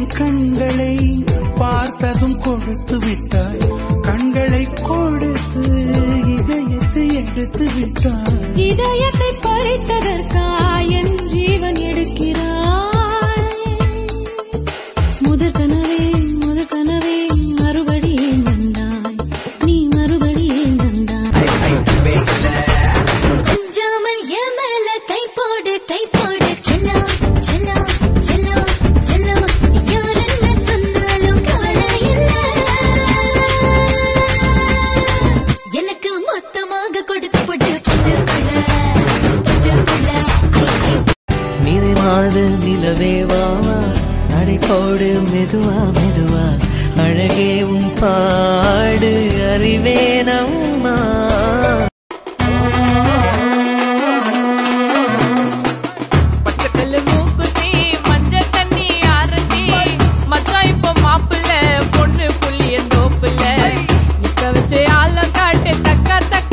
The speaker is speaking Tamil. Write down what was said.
கண்களை பார்த்ததும் கொடுத்து விட்டாய் கண்களை கொடுத்து இதயத்தை எடுத்து விட்டாய் இதயத்தை பறித்ததற்காய் என் ஜீவன் எடுக்கிறாய் முதற் கனவே முதற் கனவே மறுபடியும் வந்தாய் நீ மறுபடியும் வந்தாய் அஞ்சாமல் என் மேல கை போடு கை போடு செல்லா செல்லா செல்லா செல்லா யார் என்ன சொன்னாலும் கவலை இல்ல எனக்கு மொத்தமாக கொடுத்து போட்டு புதுக்குள்ள புதுக்குள்ள ஐ, ஐ, நிறைவாத நிலவே வாவா நடைபோடு மெதுவா மெதுவா அழகே உன் பாடு அறிவேனம்மா பச்சைக்கல்லு மூக்குத்தி, மஞ்சள் தண்ணி ஆரத்தி. மச்சான் இப்ப மாப்பிள்ளை, பொண்ணு புள்ளிய தோப்புல. நிக்க வச்சு ஆளம் காட்டு, தக்கா தக்கா